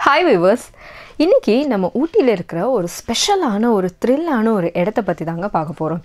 Hi viewers இன்னைக்கு நம்ம ஊட்டியில் இருக்கிற ஒரு ஸ்பெஷலான ஒரு த்ரில்லான ஒரு இடத்த பற்றி தாங்க பார்க்க போகிறோம்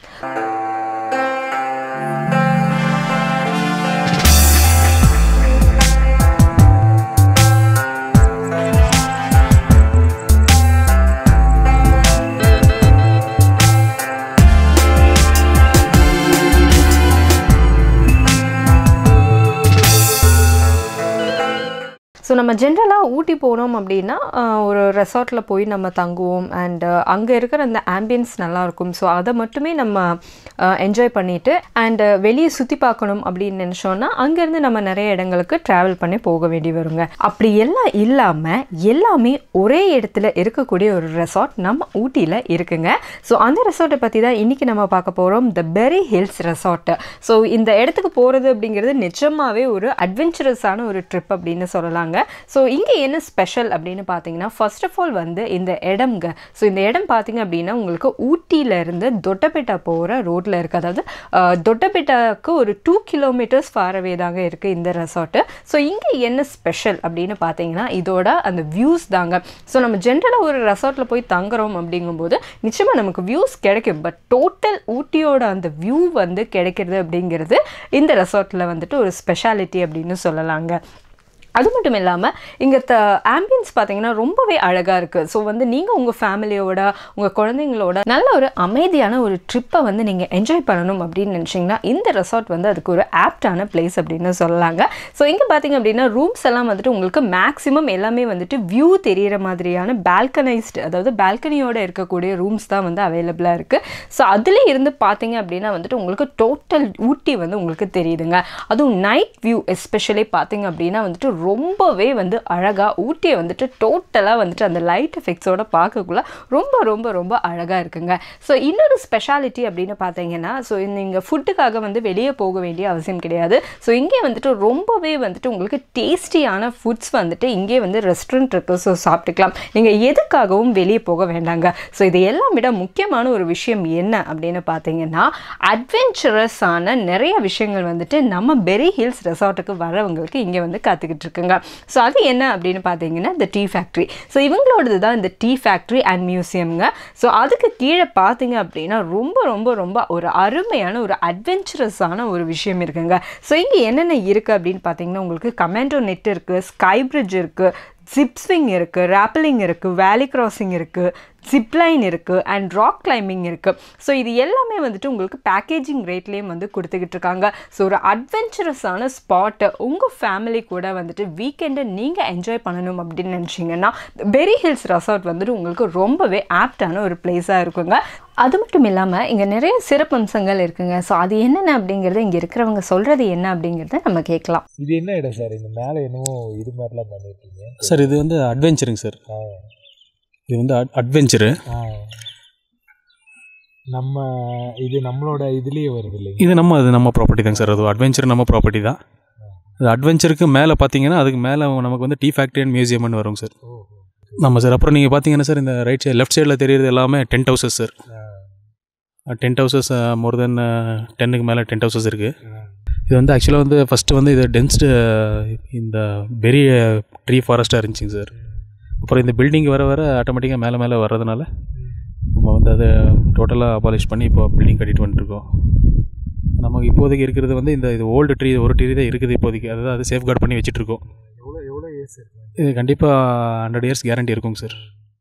ஸோ நம்ம ஜென்ரலாக ஊட்டி போனோம் அப்படின்னா ஆஹ், ஒரு ரெசார்ட்டில் போய் நம்ம தங்குவோம் அண்ட் அங்கே இருக்கிற அந்த ஆம்பியன்ஸ் நல்லாயிருக்கும் ஸோ அதை மட்டுமே நம்ம என்ஜாய் பண்ணிவிட்டு அண்ட் வெளியே சுற்றி பார்க்கணும் அப்படின்னு நினச்சோன்னா அங்கேருந்து நம்ம நிறைய இடங்களுக்கு ட்ராவல் பண்ணி போக வேண்டி வருங்க அப்படி எல்லாம் இல்லாமல் எல்லாமே ஒரே இடத்துல இருக்கக்கூடிய ஒரு ரெசார்ட் நம்ம ஊட்டியில் இருக்குங்க ஸோ அந்த ரெசார்ட்டை பற்றி தான் இன்றைக்கி நம்ம பார்க்க போகிறோம் the berry hills resort so இந்த இடத்துக்கு போகிறது அப்படிங்கிறது நிஜமாவே ஒரு அட்வென்ச்சரஸான ஒரு ட்ரிப் அப்படின்னு சொல்லலாங்க ஸோ இங்கே என்ன ஸ்பெஷல் அப்படின்னு பார்த்தீங்கன்னா ஃபர்ஸ்ட் ஆஃப் ஆல் வந்து இந்த இடம்ங்க ஸோ இந்த இடம் பார்த்தீங்க அப்படின்னா உங்களுக்கு ஊட்டியிலேருந்து தொட்டபெட்டா போகிற ரோட்டில் இருக்குது அதாவது அஹ், தொட்டபெட்டாக்கு ஒரு டூ கிலோமீட்டர்ஸ் ஃபாரவே தாங்க இருக்குது இந்த ரெசார்ட்டு ஸோ இங்கே என்ன ஸ்பெஷல் அப்படின்னு பார்த்தீங்கன்னா இதோட அந்த வியூஸ் தாங்க ஸோ நம்ம ஜென்ரலாக ஒரு ரெசார்ட்டில் போய் தங்குறோம் அப்படிங்கும்போது நிச்சயமாக நமக்கு வியூஸ் கிடைக்கும் பட் டோட்டல் ஊட்டியோட அந்த வியூ வந்து கிடைக்கிறது அப்படிங்கிறது இந்த ரெசார்ட்டில் வந்துட்டு ஒரு ஸ்பெஷாலிட்டி அப்படின்னு சொல்லலாங்க அது மட்டும் இல்லாமல் இங்கே த ஆம்பியன்ஸ் பார்த்தீங்கன்னா ரொம்பவே அழகாக இருக்குது ஸோ வந்து நீங்கள் உங்கள் ஃபேமிலியோட உங்கள் குழந்தைங்களோட நல்ல ஒரு அமைதியான ஒரு ட்ரிப்பை வந்து நீங்கள் என்ஜாய் பண்ணணும் அப்படின்னு நினச்சிங்கன்னா இந்த ரெசார்ட் வந்து அதுக்கு ஒரு ஆப்டான பிளேஸ் அப்படின்னு சொல்லலாங்க ஸோ இங்கே பார்த்தீங்க அப்படின்னா ரூம்ஸ் எல்லாம் வந்துட்டு உங்களுக்கு மேக்ஸிமம் எல்லாமே வந்துட்டு வியூ தெரியிற மாதிரியான பால்கனைஸ்டு அதாவது பால்கனியோட இருக்கக்கூடிய ரூம்ஸ் தான் வந்து அவைலபிளாக இருக்குது ஸோ அதில் இருந்து பார்த்தீங்க அப்படின்னா வந்துட்டு உங்களுக்கு டோட்டல் ஊட்டி வந்து உங்களுக்கு தெரியுதுங்க அதுவும் நைட் வியூ எஸ்பெஷலி பார்த்தீங்க அப்படின்னா வந்துட்டு ரொம்பவே வந்து அழகாக ஊட்டியை வந்துட்டு டோட்டலாக வந்துட்டு அந்த லைட் எஃபெக்ட்ஸோட பார்க்கக்குள்ள ரொம்ப ரொம்ப ரொம்ப அழகாக இருக்குங்க ஸோ இன்னொரு ஸ்பெஷாலிட்டி அப்படின்னு பார்த்தீங்கன்னா ஸோ நீங்கள் ஃபுட்டுக்காக வந்து வெளியே போக வேண்டிய அவசியம் கிடையாது ஸோ இங்கே வந்துட்டு ரொம்பவே வந்துட்டு உங்களுக்கு டேஸ்டியான ஃபுட்ஸ் வந்துட்டு இங்கே வந்து ரெஸ்டாரண்ட் இருக்குது ஸோ சாப்பிட்டுக்கலாம் நீங்கள் எதுக்காகவும் வெளியே போக வேண்டாங்க ஸோ இது எல்லாம் விட முக்கியமான ஒரு விஷயம் என்ன அப்படின்னு பார்த்தீங்கன்னா அட்வென்ச்சரஸான நிறைய விஷயங்கள் வந்துட்டு நம்ம பெரி ஹில்ஸ் ரெசார்ட்டுக்கு வரவங்களுக்கு இங்கே வந்து காத்துக்கிட்டு இருக்குங்க ஸோ அது என்ன அப்படின்னு பார்த்தீங்கன்னா இந்த டீ ஃபேக்ட்ரி ஸோ இவங்களோடது தான் இந்த டீ ஃபேக்ட்ரி அண்ட் மியூசியம்ங்க ஸோ அதுக்கு கீழே பார்த்தீங்க அப்படின்னா ரொம்ப ரொம்ப ரொம்ப ஒரு அருமையான ஒரு அட்வென்ச்சரஸான ஒரு விஷயம் இருக்குங்க ஸோ இங்கே என்னென்ன இருக்குது அப்படின்னு பார்த்தீங்கன்னா உங்களுக்கு கமெண்டோ நெட் இருக்குது ஸ்கை பிரிட்ஜ் இருக்குது ஜிப்ஸ்விங் இருக்குது ராப்பலிங் இருக்குது வேலி கிராசிங் இருக்குது ஜிப்லைன் இருக்குது அண்ட் ராக் கிளைம்பிங் இருக்குது ஸோ இது எல்லாமே வந்துட்டு உங்களுக்கு பேக்கேஜிங் ரேட்லேயும் வந்து கொடுத்துக்கிட்டு இருக்காங்க ஸோ ஒரு அட்வென்ச்சரஸான ஸ்பாட்டு உங்கள் ஃபேமிலி கூட வந்துட்டு வீக்கெண்டை நீங்கள் என்ஜாய் பண்ணணும் அப்படின்னு நினச்சிங்கன்னா பெரி ஹில்ஸ் ரெசார்ட் வந்துட்டு உங்களுக்கு ரொம்பவே ஆப்டான ஒரு பிளேஸாக இருக்குங்க அது மட்டும் இல்லாமல் இங்கே நிறைய சிறப்பம்சங்கள் இருக்குங்க ஸோ அது என்னென்ன அப்படிங்கிறத இங்கே இருக்கிறவங்க சொல்கிறது என்ன அப்படிங்கிறத நம்ம கேட்கலாம் இது என்ன இடம் சார் இந்த மேலே என்னமோ இது மாதிரிலாம் பண்ணிருக்கீங்க சார் இது வந்து அட்வென்ச்சருங்க சார் ஆ, இது வந்து அட்வென்ச்சரு ஆ. நம்ம இது நம்மளோட இதுலேயே வருது இல்லைங்க இது நம்ம அது நம்ம ப்ராப்பர்ட்டி தாங்க சார் அது அட்வென்ச்சர் நம்ம ப்ராப்பர்ட்டி தான் அது அட்வென்ச்சருக்கு மேலே பார்த்தீங்கன்னா அதுக்கு மேலே நமக்கு வந்து டீ ஃபேக்ட்ரி அண்ட் மியூசியம்னு வரும் சார் நம்ம சார் அப்புறம் நீங்கள் பார்த்தீங்கன்னா சார் இந்த ரைட் சைடு லெஃப்ட் சைடில் தெரியுறது எல்லாமே tent houses sir tent houses more then டென்னுக்கு மேலே டென்ட் ஹவுசஸ் இருக்குது இது வந்து ஆக்சுவலாக வந்து ஃபஸ்ட்டு வந்து இது டென்ஸ்டு இந்த பெரிய ட்ரீ ஃபாரஸ்ட்டாக இருந்துச்சுங்க சார் அப்புறம் இந்த பில்டிங் வர வர ஆட்டோமேட்டிக்காக மேலே மேலே வர்றதுனால நம்ம வந்து அதை டோட்டலாக அபாலிஷ் பண்ணி இப்போ பில்டிங் கட்டிட்டு வந்துட்டுருக்கோம் நமக்கு இப்போதைக்கு இருக்கிறது வந்து இந்த இது ஓல்டு ட்ரீ ஒரு ட்ரீ தான் இருக்குது இப்போதைக்கு அதாவது அது சேஃப்கார்ட் பண்ணி வச்சுட்ருக்கோம் எவ்வளோ எவ்வளோ இயர்ஸ் இருக்கு இது கண்டிப்பாக ஹண்ட்ரட் இயர்ஸ் கேரண்டி இருக்குங்க சார்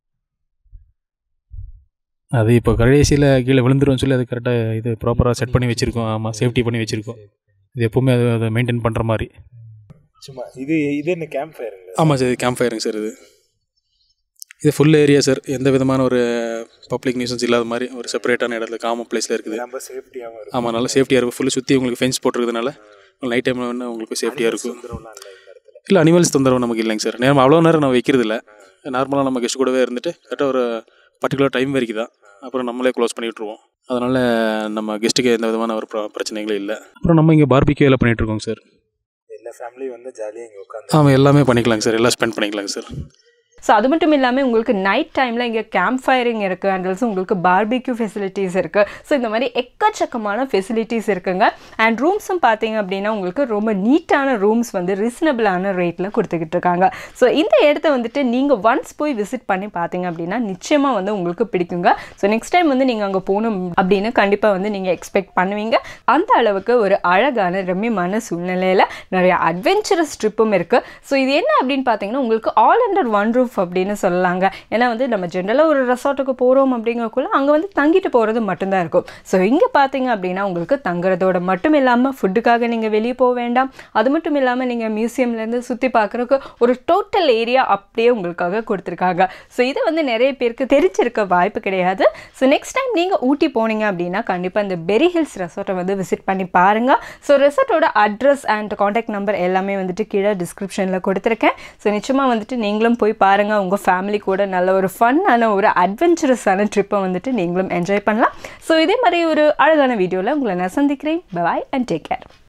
அது இப்போ கடைசியில் கீழே விழுந்துரும்னு சொல்லி அது கரெக்டாக இது ப்ராப்பராக செட் பண்ணி வச்சுருக்கோம் ஆமாம் சேஃப்டி பண்ணி வச்சுருக்கோம் இது எப்போவுமே அது அதை மெயின்டைன் பண்ணுற மாதிரி சும்மா இது இது என்ன கேம்ப் ஃபயருங்க ஆமாம் சார் இது கேம்ப் ஃபயருங்க சார் இது இது ஃபுல் ஏரியா சார் எந்த விதமான ஒரு பப்ளிக் நியூசன்ஸ் இல்லாத மாதிரி ஒரு செப்பரேட்டான இடத்துல காமன் பிளேஸில் இருக்குது நம்ம சேஃப்டியாகவும் இருக்கும் ஆமாம் நல்லா சேஃப்டியாக இருக்கும் ஃபுல்லு சுற்றி உங்களுக்கு ஃபென்ஸ் போட்டிருக்கிறதுனால நைட் டைமில் வந்து உங்களுக்கு சேஃப்டியாக இருக்கும் தொந்தரவுலாம் இல்லை இந்த இடத்துல இல்லை அனிமல்ஸ் தொந்தரவு நமக்கு இல்லைங்க சார் நேரம் அவ்வளோ நேரம் நான் வைக்கிறது இல்லை நார்மலாக நம்ம கெஸ்ட் கூடவே இருந்துட்டு கரெக்டாக ஒரு பர்டிகுலர் டைம் வரைக்கும் தான் அப்புறம் நம்மளே க்ளோஸ் பண்ணி விட்ருவோம் அதனால் நம்ம கெஸ்ட்டுக்கு எந்த விதமான ஒரு ப்ர- பிரச்சனைகளும் இல்லை அப்புறம் நம்ம இங்கே பார்பிக்யூ எல்லாம் பண்ணிகிட்டு இருக்கோங்க சார் எல்லா ஃபேமிலியும் வந்து ஜாலியாக இங்கே உட்காந்து ஆமாம் எல்லாமே பண்ணிக்கலாங்க சார் எல்லாம் ஸ்பெண்ட் பண்ணிக்கலாங்க சார் ஸோ அது மட்டும் இல்லாமல் உங்களுக்கு நைட் டைமில் இங்கே கேம்ப் ஃபயரிங் இருக்குது அண்ட் ஆல்சோ உங்களுக்கு பார்பிக்யூ ஃபெசிலிட்டிஸ் இருக்குது ஸோ இந்த மாதிரி எக்கச்சக்கமான ஃபெசிலிட்டிஸ் இருக்குங்க அண்ட் ரூம்ஸும் பார்த்தீங்க அப்படின்னா உங்களுக்கு ரொம்ப நீட்டான ரூம்ஸ் வந்து ரீசனபிளான ரேட்டில் கொடுத்துக்கிட்டு இருக்காங்க ஸோ இந்த இடத்த வந்துட்டு நீங்கள் ஒன்ஸ் போய் விசிட் பண்ணி பார்த்தீங்க அப்படின்னா நிச்சயமாக வந்து உங்களுக்கு பிடிக்குங்க ஸோ நெக்ஸ்ட் டைம் வந்து நீங்கள் அங்கே போகணும் அப்படின்னு கண்டிப்பாக வந்து நீங்கள் எக்ஸ்பெக்ட் பண்ணுவீங்க அந்த அளவுக்கு ஒரு அழகான ரம்யமான சூழ்நிலையில் நிறைய அட்வென்ச்சரஸ் ட்ரிப்பும் இருக்குது ஸோ இது என்ன அப்படின்னு பார்த்தீங்கன்னா உங்களுக்கு ஆல் அண்டர் ஒன் ரூஃப் அப்படின்னு சொல்லலாங்க ஏன்னா வந்து நம்ம ஜென்ரலாக ஒரு ரெசார்ட்டுக்கு போகிறோம் அப்படிங்கக்குள்ள அங்கே வந்து தங்கிட்டு போகிறது மட்டும்தான் இருக்கும் ஸோ இங்கே பார்த்தீங்க அப்படின்னா உங்களுக்கு தங்குறதோட மட்டும் இல்லாமல் ஃபுட்டுக்காக நீங்கள் வெளியே போக வேண்டாம் அது மட்டும் இல்லாமல் நீங்கள் மியூசியம்லேருந்து சுற்றி பார்க்குறதுக்கு ஒரு டோட்டல் ஏரியா அப்படியே உங்களுக்காக கொடுத்துருக்காங்க ஸோ இது வந்து நிறைய பேருக்கு தெரிஞ்சிருக்க வாய்ப்பு கிடையாது ஸோ நெக்ஸ்ட் டைம் நீங்கள் ஊட்டி போனீங்க அப்படின்னா கண்டிப்பாக இந்த பெரி ஹில்ஸ் ரெசார்ட்டை வந்து விசிட் பண்ணி பாருங்கள் ஸோ ரெசார்ட்டோட அட்ரஸ் அண்ட் காண்டாக்ட் நம்பர் எல்லாமே வந்துட்டு கீழே டிஸ்கிரிப்ஷனில் கொடுத்துருக்கேன் ஸோ நிச்சயமாக வந்துட்டு நீங்களும் போய் பாருங்கள் உங்கள் ஃபேமிலி கூட நல்ல ஒரு ஃபன்னான ஒரு அட்வென்ச்சரஸான ட்ரிப்பை வந்துட்டு நீங்களும் என்ஜாய் பண்ணலாம் ஸோ இதே மாதிரி ஒரு அழகான வீடியோவில் உங்களை நான் சந்திக்கிறேன் பாய் அண்ட் டேக் கேர்